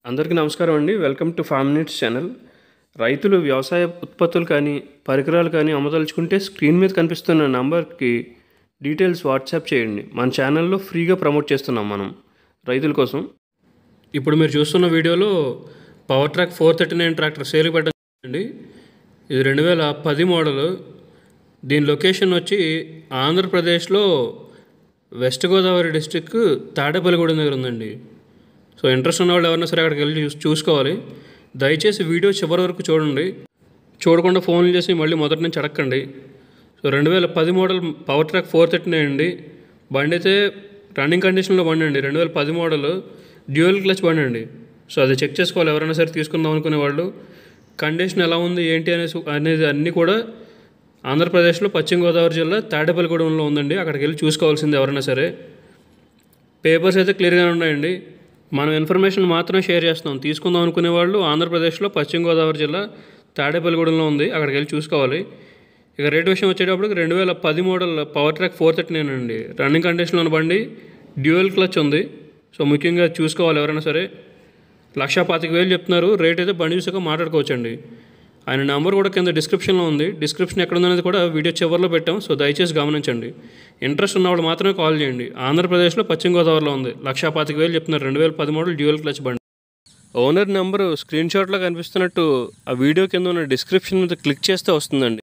అందరికీ నమస్కారం అండి welcome to farm needs channel రైతులు వ్యవసాయ ఉత్పత్తులు కానీ పరికరాలు కానీ అమ్మదలుచుకుంటే స్క్రీన్ మీద కనిపిస్తున్న నంబర్కి డీటెయిల్స్ వాట్సాప్ చేయండి మన ఛానల్లో ఫ్రీగా ప్రమోట్ చేస్తున్నాం మనం రైతుల కోసం ఇప్పుడు మీరు చూస్తున్న వీడియోలో Powertrac four thirty nine tractor sale పెట్టడం అండి ఇది రెండు వేల పది మోడల్ దీని లొకేషన్ వచ్చి ఆంధ్రప్రదేశ్లో వెస్ట్ గోదావరి డిస్టిక్ తాడేపల్లిగూడెం దగ్గర ఉందండి సో ఇంట్రెస్ట్ ఉన్న వాళ్ళు ఎవరైనా సరే అక్కడికి వెళ్ళి చూస్ చూసుకోవాలి దయచేసి వీడియో చివరి వరకు చూడండి చూడకుండా ఫోన్లు చేసి మళ్ళీ మొదటి నుంచి అడగండి సో రెండు వేల పది model Powertrac four thirty nine అండి బండి అయితే రన్నింగ్ కండిషన్లో బండి అండి రెండు వేల పది మోడల్ డ్యూయల్ క్లచ్ బండి అండి సో అది చెక్ చేసుకోవాలి ఎవరైనా సరే తీసుకుందాం అనుకునే వాళ్ళు కండిషన్ ఎలా ఉంది ఏంటి అనేసి అనేది అన్నీ కూడా ఆంధ్రప్రదేశ్లో పశ్చిమ గోదావరి జిల్లా తాడేపల్లిగూడెంలో ఉందండి అక్కడికి వెళ్ళి చూసుకోవాల్సింది ఎవరైనా సరే పేపర్స్ అయితే క్లియర్గానే ఉన్నాయండి మనం ఇన్ఫర్మేషన్ మాత్రమే షేర్ చేస్తున్నాం తీసుకుందాం అనుకునే వాళ్ళు ఆంధ్రప్రదేశ్లో పశ్చిమ గోదావరి జిల్లా తాడేపల్లిగూడెంలో ఉంది అక్కడికి వెళ్ళి చూసుకోవాలి ఇక రేట్ విషయం వచ్చేటప్పటికి రెండు వేల పది model Powertrac four thirty nine అండి రన్నింగ్ కండిషన్లో ఉన్న బండి డ్యూయల్ క్లచ్ ఉంది సో ముఖ్యంగా చూసుకోవాలి ఎవరైనా సరే లక్ష పాతిక వేలు చెప్తున్నారు రేట్ అయితే బండి చూసాక మాట్లాడుకోవచ్చండి ఆయన నెంబర్ కూడా కింద డిస్క్రిప్షన్లో ఉంది డిస్క్రిప్షన్ ఎక్కడ ఉందనేది కూడా వీడియో చివరిలో పెట్టాం సో దయచేసి గమనించండి ఇంట్రెస్ట్ ఉన్నవాళ్ళు మాత్రమే కాల్ చేయండి ఆంధ్రప్రదేశ్లో పశ్చిమ గోదావరిలో ఉంది లక్ష పాతిక వేలు చెప్తున్నారు రెండు వేల పది మోడల్ డ్యూయల్ క్లచ్ బండి ఓనర్ నెంబరు స్క్రీన్ షాట్లో కనిపిస్తున్నట్టు ఆ వీడియో కింద ఉన్న డిస్క్రిప్షన్ మీద క్లిక్ చేస్తే వస్తుందండి